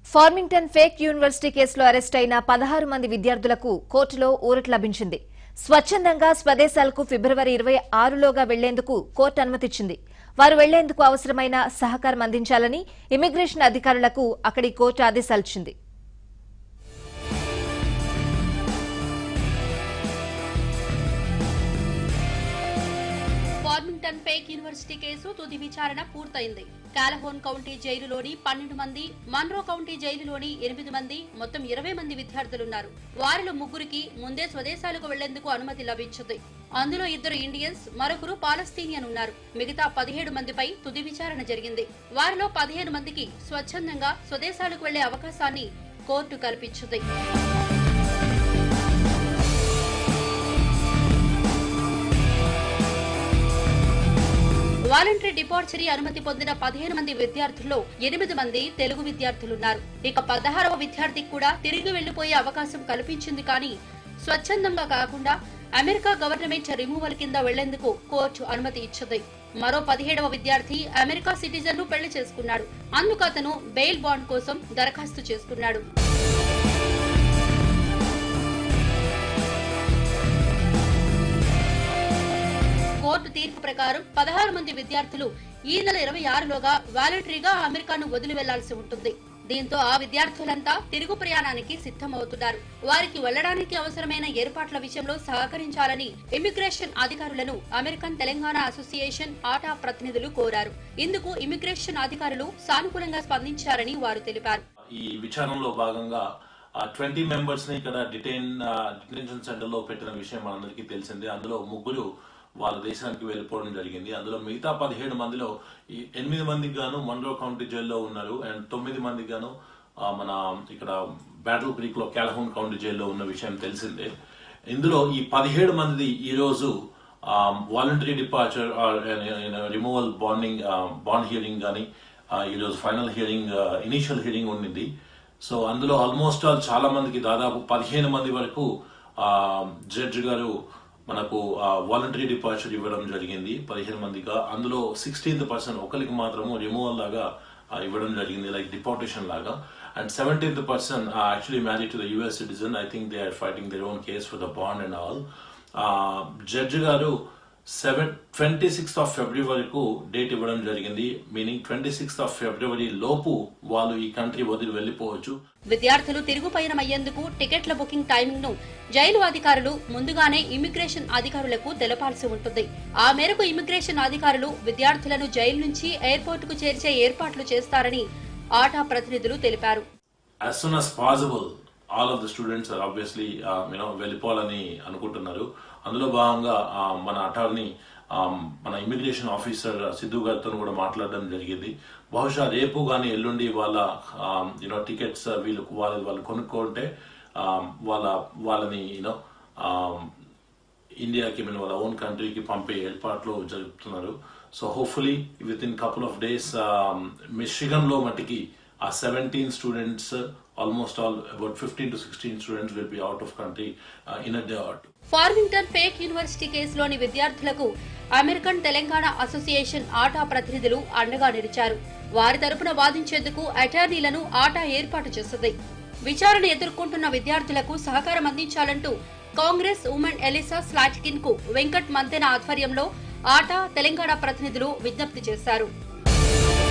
ఫార్మింగ్టన్ fake university కేసులో arrest అయిన పదహారు మంది విద్యార్థులకు కోర్టులో ఊరట లభించింది స్వచ్ఛందంగా స్వదేశాలకు ఫిబ్రవరి ఇరవై ఆరులోగా వెళ్లేందుకు కోర్టు అనుమతిచ్చింది వారు వెళ్లేందుకు అవసరమైన సహకారం అందించాలని ఇమిగ్రేషన్ అధికారులకు అక్కడి కోర్టు ఆదేశాలిచ్చింది ఫార్మింగ్టన్ ఫేక్ యూనివర్సిటీ కేసు తుది విచారణ పూర్తయింది కాలహోన్ కౌంటీ జైలులోని పన్నెండు మంది మన్రో కౌంటీ జైలులోని ఎనిమిది మంది మొత్తం ఇరవై మంది విద్యార్థులున్నారు వారిలో ముగ్గురికి ముందే స్వదేశాలకు వెళ్లేందుకు అనుమతి లభించింది అందులో ఇద్దరు ఇండియన్స్ మరొకరు పాలస్తీనియన్ ఉన్నారు మిగతా పదిహేడు మందిపై తుది విచారణ జరిగింది వారిలో పదిహేను మందికి స్వచ్ఛందంగా స్వదేశాలకు వెళ్లే అవకాశాన్ని కోర్టు కల్పించింది వాలంటరీ డిపార్చరీ అనుమతి పొందిన పదిహేను మంది విద్యార్థుల్లో ఎనిమిది మంది తెలుగు విద్యార్థులున్నారు ఇక పదహారవ విద్యార్థికి కూడా తిరిగి వెళ్లిపోయే అవకాశం కల్పించింది కానీ స్వచ్ఛందంగా కాకుండా అమెరికా గవర్నమెంట్ రిమూవల్ కింద వెళ్లేందుకు కోర్టు అనుమతి ఇచ్చింది మరో పదిహేడవ విద్యార్థి అమెరికా సిటిజన్ ను పెళ్లి చేసుకున్నాడు అందుకు అతను బెయిల్ బాండ్ కోసం దరఖాస్తు చేసుకున్నాడు కోర్టు తీర్పు ప్రకారం పదహారు మంది విద్యార్థులు ఈ నెల ఇరవై ఆరులోగా వాలంటరీగా అమెరికాను వదిలి వెళ్లాల్సి ఉంటుంది దీంతో ఆ విద్యార్థులంతా తిరుగు ప్రయాణానికి సిద్ధమవుతున్నారు వారికి వెళ్లడానికి అవసరమైన ఏర్పాట్ల విషయంలో సహకరించాలని ఇమిగ్రేషన్ అధికారులను అమెరికన్ తెలంగాణ అసోసియేషన్ ఆటా ప్రతినిధులు కోరారు ఇందుకు ఇమిగ్రేషన్ అధికారులు సానుకూలంగా స్పందించారని వారు తెలిపారు ఈ విచారణలో భాగంగా ట్వంటీ మెంబర్స్ ని ఇక్కడ డిటైన్ డిటెన్షన్ సెంటర్ లో పెట్టిన విషయం మనందరికీ తెలిసిందే అందులో ముగ్గురు వాళ్ళ దేశానికి వెళ్ళిపోవడం జరిగింది అందులో మిగతా పదిహేడు మందిలో ఈ ఎనిమిది మందికి గాను మన్రో కౌంటీ జైల్లో ఉన్నారు అండ్ తొమ్మిది మందికి గాను ఆ, మన ఇక్కడ బ్యాటిల్ క్రీక్ లో క్యాలహోన్ కౌంటీ జైల్లో ఉన్న విషయం తెలిసిందే ఇందులో ఈ పదిహేడు మంది ఈ రోజు voluntary departure removal bonding bond hearing కానీ ఈరోజు ఫైనల్ హియరింగ్ ఇనీషియల్ హియరింగ్ ఉండింది సో అందులో ఆల్మోస్ట్ ఆల్ చాలా మందికి దాదాపు పదిహేను మంది వరకు జడ్జి గారు మనకు వాలంటరీ డిపార్చర్ ఇవ్వడం జరిగింది పదిహేను మందిగా అందులో సిక్స్టీన్త్ పర్సన్ ఒకరికి మాత్రము రిమూవల్ లాగా ఆ, ఇవ్వడం జరిగింది లైక్ డిపార్టేషన్ లాగా and seventeenth person actually married to the US citizen I think they are fighting their own case for the bond and all judge గారు seven twenty sixth of February వరకు date ఇవ్వడం జరిగింది meaning twenty sixth of February లోపు వాళ్ళు ఈ country వదిలి వెళ్ళిపోవచ్చు విద్యార్థులు తిరుగు పయనమయ్యేందుకు టికెట్ల బుకింగ్ టైమింగ్ ను జైలు అధికారులు ముందుగానే ఇమిగ్రేషన్ అధికారులకు తెలపాల్సి ఉంటుంది ఆ మేరకు ఇమిగ్రేషన్ అధికారులు విద్యార్థులను జైలు నుంచి ఎయిర్పోర్ట్ కు చేర్చే ఏర్పాట్లు చేస్తారని ఆటా ప్రతినిధులు తెలిపారు as soon as possible all of the students are obviously you know వెళ్ళిపోవాలని అనుకుంటున్నారు అందులో భాగంగా uh, మన అటార్నీ మన ఇమిగ్రేషన్ ఆఫీసర్ సిద్ధు గారితో కూడా మాట్లాడడం జరిగింది బహుశా రేపు కానీ ఎల్లుండి వాళ్ళ యూనో టికెట్స్ వీళ్ళు వాళ్ళు వాళ్ళు కొనుక్కుంటే um, వాళ్ళ వాళ్ళని యూనో ఇండియాకి మన వాళ్ళ ఓన్ కంట్రీకి పంపే ఏర్పాట్లు జరుపుతున్నారు so hopefully within couple of days Michigan లో మట్టికి ఆ seventeen students almost all about fifteen to sixteen students will be out of country in a day or Farmington fake university కేసులోని విద్యార్థులకు అమెరికన్ తెలంగాణ అసోసియేషన్ ఆటా ప్రతినిధులు అండగా నిలిచారు వారి తరపున వాదించేందుకు అటార్నీలను ఆటా ఏర్పాటు చేసింది విచారణ ఎదుర్కొంటున్న విద్యార్థులకు సహకారం అందించాలంటూ కాంగ్రెస్ ఉమెన్ ఎలిసా స్లాట్కిన్ కు వెంకట్ మంతెన ఆధ్వర్యంలో ఆటా తెలంగాణ ప్రతినిధులు విజ్ఞప్తి చేశారు